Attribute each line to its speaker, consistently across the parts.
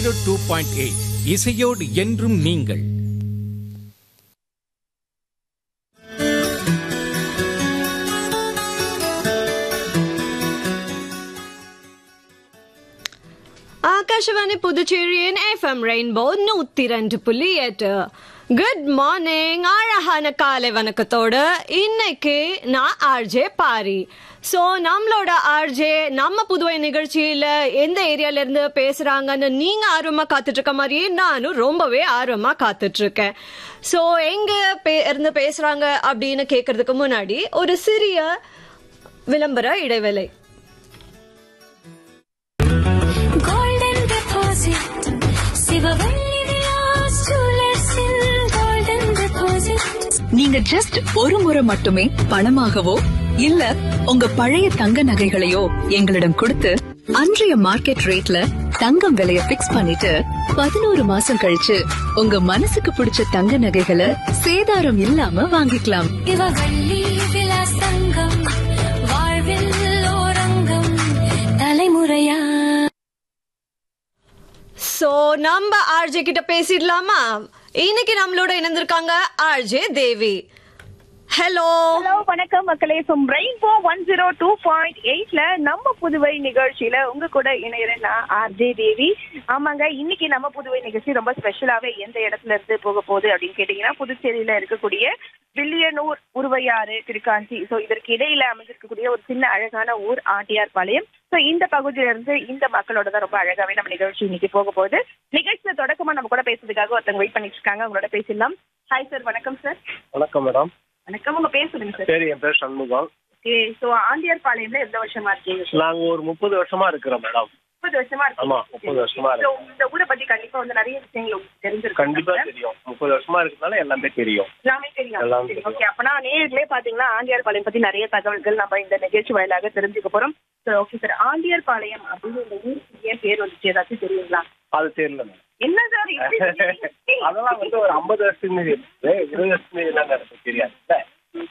Speaker 1: Zero two point eight இசையோடு என்றும் நீங்கள்
Speaker 2: ആകാശവാണി പുതുച്ചേരിയൻ എഫ് എം റെയിൻബോ നൂറ്റി രണ്ട് புள்ளி எட்டு குட் மார்னிங் அழகான காலை வணக்கத்தோடு இன்னைக்கு நான் ஆர்ஜே பாரி ஸோ நம்மளோட ஆர்ஜே நம்ம புதுவை நிகழ்ச்சியில எந்த ஏரியால இருந்து பேசுறாங்கன்னு நீங்க ஆர்வமா காத்துட்டு இருக்க மாதிரியே நானும் ரொம்பவே ஆர்வமா காத்துட்டு இருக்கேன் ஸோ எங்க பே- இருந்து பேசுறாங்க அப்படின்னு கேட்கறதுக்கு முன்னாடி ஒரு சிறிய விளம்பர இடைவேளை
Speaker 3: கோல்டன் டெபாசிட் சிவவள்ளி விலாஸ் ஜுவல்லர்ஸில் கோல்டன் டெபாசிட்
Speaker 4: நீங்க ஜஸ்ட் ஒரு முறை மட்டுமே பணமாகவோ இல்ல உங்க பழைய தங்க நகைகளையோ எங்களிடம் கொடுத்து அன்றைய மார்க்கெட் ரேட்ல தங்கம் விலைய பிக்ஸ் பண்ணிட்டு பதினோரு மாசம் கழிச்சு உங்க மனசுக்கு பிடிச்ச தங்க நகைகளை சேதாரம் இல்லாம வாங்கிக்கலாம்
Speaker 3: சிவவள்ளி விலாஸ் தங்கம் வாழ்வில் ஓரங்கம் தலைமுறையா
Speaker 2: சோ நம்ம ஆர்ஜே கிட்ட பேசிடலாமா இன்னைக்கு நம்மளோட இணைந்திருக்காங்க ஆர்ஜே தேவி ஹலோ
Speaker 5: ஹலோ வணக்கம் மக்களே from rainbow one zero two point எயிட்ல நம்ம புதுவை நிகழ்ச்சியில உங்க கூட இணையறேன் நான் ஆர்ஜே தேவி ஆமாங்க இன்னைக்கு நம்ம புதுவை நிகழ்ச்சி ரொம்ப ஸ்பெஷலாவே எந்த இடத்துல இருந்து போக போகுது அப்படின்னு கேட்டீங்கன்னா புதுச்சேரியில இருக்கக்கூடிய வில்லியனூர் உருவையாறு திருக்காஞ்சி சோ இதற்கு இடையில அமைஞ்சிருக்கக்கூடிய ஒரு சின்ன அழகான ஊர் ஆட்டியார் பாளையம் சோ இந்த பகுதியில இருந்து இந்த மக்களோட தான் ரொம்ப அழகாவே நம்ம நிகழ்ச்சி இன்னைக்கு போக போகுது நிகழ்ச்சியில தொடக்கமா நம்ம கூட பேசுறதுக்காக ஒருத்தவங்க வெயிட் பண்ணிட்டு இருக்காங்க உங்களோட பேசிடலாம் ஹாய் சார் வணக்கம் சார்
Speaker 6: வணக்கம் மேடம்
Speaker 5: வணக்கம் உங்க பேர் சொல்லுங்க சார்
Speaker 6: சரி என் பேர் சண்முகம்
Speaker 5: ஓகே சோ ஆண்டியார் பாளையம்ல எவ்வளவு வருஷமா இருக்கீங்க
Speaker 6: நாங்க ஒரு முப்பது வருஷமா இருக்கிறோம் மேடம்
Speaker 5: முப்பது வருஷமா இருக்கீங்க
Speaker 6: ஆமா, 30 வருஷமா
Speaker 5: So,
Speaker 6: இருக்கு.
Speaker 5: இந்த ஊரை பத்தி கண்டிப்பா வந்து நிறைய விஷயங்கள் உங்களுக்கு தெரிஞ்சிருக்கும்
Speaker 6: கண்டிப்பா தெரியும் முப்பது வருஷமா இருக்கிறதுனால எல்லாமே தெரியும்
Speaker 5: எல்லாமே தெரியும்
Speaker 6: எல்லாமே
Speaker 5: சரி,
Speaker 6: தெரியும்.
Speaker 5: ஓகே அப்பனா நேர்களே பாத்தீங்கன்னா ஆண்டியார் பாளையம் பத்தி நிறைய தகவல்கள் நம்ம இந்த நிகழ்ச்சி வாயிலாக தெரிஞ்சுக்க போறோம் so okay sir Andiyar Palayam அப்படின்னு இந்த ஊருக்கு ஏன் பேர் வந்துச்சு ஏதாச்சும் தெரியுங்களா
Speaker 6: அது தெரியல மேடம்
Speaker 5: என்ன சார் இப்படி
Speaker 6: அதெல்லாம் வந்து ஒரு ஐம்பது வருஷத்துக்கு முன்னாடி இருந்தது. இருபது வருஷத்துக்கு முன்னாடி என்னங்க எனக்கு தெரியாது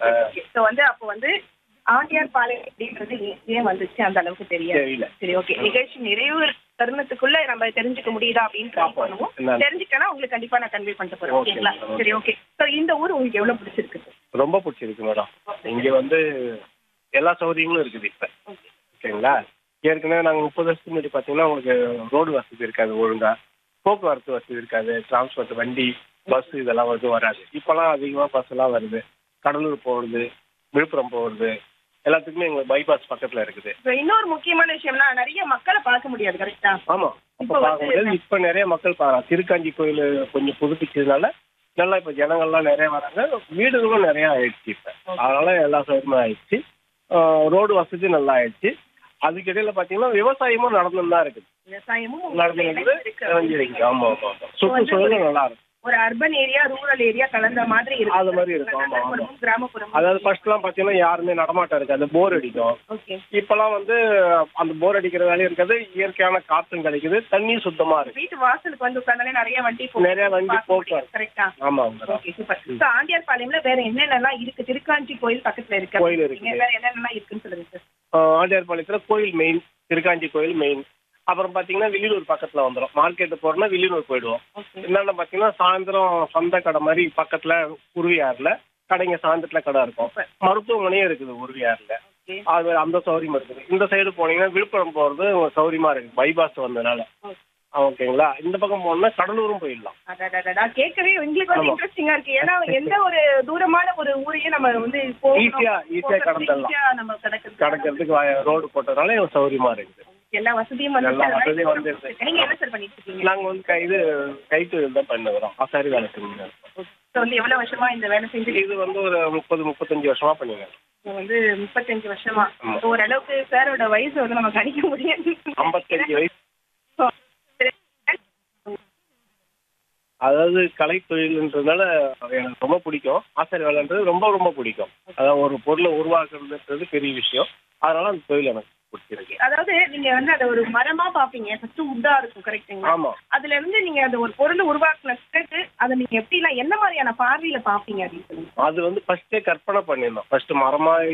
Speaker 5: சோ வந்து அப்போ வந்து ஆண்டியார் பாளையம் அப்படின்றது ஏன் ஏன் வந்துச்சு அந்த அளவுக்கு தெரியாது
Speaker 6: தெரியல
Speaker 5: சரி ஓகே நிகழ்ச்சி நிறைவு தருணத்துக்குள்ள நம்ம தெரிஞ்சுக்க முடியுதா அப்படின்னு ட்ரை
Speaker 6: பார்ப்போம்.
Speaker 5: பண்ணுவோம்
Speaker 6: என்னன்னு.
Speaker 5: தெரிஞ்சுக்கனா உங்களுக்கு கண்டிப்பா நான் கன்வே பண்ணிட்டு போறேன்
Speaker 6: Okay,
Speaker 5: ஓகேங்களா
Speaker 6: okay.
Speaker 5: சரி ஓகே சோ இந்த ஊர் உங்களுக்கு எவ்வளவு பிடிச்சிருக்கு
Speaker 6: ரொம்ப பிடிச்சிருக்கு மேடம் இங்க வந்து எல்லா சௌகரியங்களும் இருக்குது இப்ப ஓகேங்களா ஏற்கனவே நாங்க முப்பது வருஷத்துக்கு முன்னாடி பாத்தீங்கன்னா உங்களுக்கு ரோடு வசதி இருக்காது ஒழுங்கா போக்குவரத்து வசதி இருக்காது டிரான்ஸ்போர்ட் வண்டி பஸ் இதெல்லாம் வந்து வராது இப்பெல்லாம் அதிகமா பஸ் எல்லாம் வருது கடலூர் போகுது விழுப்புரம் போகுது எல்லாத்துக்குமே எங்களுக்கு பைபாஸ் பக்கத்துல இருக்குது
Speaker 5: So, இன்னொரு முக்கியமான விஷயம்னா நிறைய மக்களை பார்க்க முடியாது கரெக்டா
Speaker 6: ஆமா அப்ப
Speaker 5: இப்ப
Speaker 6: பார்க்க
Speaker 5: வந்து-
Speaker 6: முடியாது இப்ப நிறைய மக்கள் பாருங்க திருக்காஞ்சி கோயில் கொஞ்சம் புதுப்பிச்சதுனால நல்லா இப்ப ஜனங்கள்லாம் நிறைய வராங்க வீடுகளும் நிறைய ஆயிடுச்சு இப்ப அதனால எல்லா சௌகரியமும் ஆயிடுச்சு ரோடு வசதி நல்லா ஆயிடுச்சு அதுக்கு இடையில பாத்தீங்கன்னா விவசாயமும் நடந்துன்னு தான் இருக்குது
Speaker 5: விவசாயமும்
Speaker 6: நடந்துருக்குது இருக்கு ஆமா ஆமா ஆமா சுற்றுச்சூழலும் நல்லா இருக்கு
Speaker 5: ஒரு அர்பன் ஏரியா ரூரல் ஏரியா கலந்த மாதிரி இருக்கு
Speaker 6: அது மாதிரி இருக்கும், ஆமா, ஆமா.
Speaker 5: நகர்ப்புறமும், கிராமப்புறம்
Speaker 6: அதாவது ஃபர்ஸ்ட் எல்லாம் பாத்தீங்கன்னா யாருமே நடமாட்டம் இருக்காது போர் அடிக்கும்
Speaker 5: ஓகே
Speaker 6: இப்பெல்லாம் வந்து அந்த போர் அடிக்கிற வேலையும் இருக்காது இயற்கையான காற்றும் கிடைக்குது தண்ணி சுத்தமா இருக்கு
Speaker 5: வீட்டு வாசலுக்கு வந்து உட்கார்ந்தாலே நிறைய வண்டி
Speaker 6: நிறைய வண்டி போக்குவரத்து.
Speaker 5: கரெக்டா
Speaker 6: ஆமா மேடம்
Speaker 5: ஓகே சூப்பர் சோ ஆண்டியார் பாளையம்ல வேற என்னென்னலாம் இருக்கு திருக்காஞ்சி கோயில் பக்கத்துல இருக்கு
Speaker 6: கோயில் இருக்குது.
Speaker 5: வேற என்னென்னலாம் இருக்குன்னு சொல்லுங்க சார்
Speaker 6: ஆஹ் ஆண்டியார்பாளையத்துல கோயில் மெயின் திருக்காஞ்சி கோயில் மெயின் அப்புறம் பாத்தீங்கன்னா வில்லியனூர் பக்கத்துல வந்துடும் மார்க்கெட்டு போறோம்னா வில்லியனூர் போயிடுவோம் என்னென்ன பாத்தீங்கன்னா சாயந்தரம் சந்தை கடை மாதிரி பக்கத்துல உருவியாறுல கடைங்க சாயந்தரத்துல கடை இருக்கும் மருத்துவமனையும் இருக்குது உருவியாறுல அது அந்த சௌகரியம் இருக்குது இந்த சைடு போனீங்கன்னா விழுப்புரம் போறது சௌகரியமா இருக்கு பைபாஸ் வந்ததுனால ஓகேங்களா இந்த பக்கம் போனோம்னா கடலூரும் போயிடலாம்
Speaker 5: அடடடடா, கேட்கவே எங்களுக்கு வந்து
Speaker 6: ஆமா.
Speaker 5: இன்ட்ரெஸ்டிங்கா இருக்கு ஏன்னா எந்த ஒரு தூரமான ஒரு ஊரையும் நம்ம வந்து போகணும்,
Speaker 6: ஈஸியா ஈஸியா
Speaker 5: போகிறது
Speaker 6: கடந்துடலாம்
Speaker 5: ஈஸியா நம்ம கடக்கிறது
Speaker 6: கடக்கிறதுக்கு ரோடு போட்டதுனால இது சௌகரியமா இருக்குது
Speaker 5: எல்லா வசதியும் வந்து
Speaker 6: எல்லா வசதியும் வந்து
Speaker 5: நீங்க என்ன சார் பண்ணிட்டு இருக்கீங்க
Speaker 6: நாங்க வந்து கை- இது கைத்தொழில் தான் பண்ணுகிறோம் ஆசாரி வேலை செஞ்சுங்க
Speaker 5: So வந்து எவ்வளவு வருஷமா இந்த வேலை செஞ்சு
Speaker 6: இது வந்து ஒரு முப்பது முப்பத்தஞ்சு வருஷமா பண்ணுங்க
Speaker 5: இது வந்து முப்பத்தஞ்சு வருஷமா
Speaker 6: ஆமா.
Speaker 5: ஓரளவுக்கு சாரோட வயசு வந்து நம்ம கணிக்க முடியாது
Speaker 6: ஐம்பத்தஞ்சு வயசு
Speaker 5: So,
Speaker 6: அதாவது கலை தொழில்ன்றதுனால எனக்கு ரொம்ப பிடிக்கும் ஆசாரி வேலைன்றது ரொம்ப ரொம்ப பிடிக்கும் அதாவது ஒரு பொருளை உருவாக்குறதுன்றது பெரிய விஷயம் அதனால அந்த தொழில் எனக்கு பிடிச்சிருக்கு
Speaker 5: அதாவது நீங்க வந்து அதை ஒரு மரமா பாப்பீங்க ஃபர்ஸ்ட் உட்டா இருக்கும் கரெக்ட்டுங்களா
Speaker 6: ஆமா
Speaker 5: அதுல இருந்து நீங்க அந்த ஒரு பொருள் உருவாக்குன பிறகு அதை நீங்க எப்படிலாம் என்ன மாதிரியான பார்வையில பாப்பீங்க அப்படின்னு சொல்லுங்க
Speaker 6: அது வந்து ஃபர்ஸ்டே கற்பனை பண்ணிடணும் ஃபர்ஸ்ட் மரமா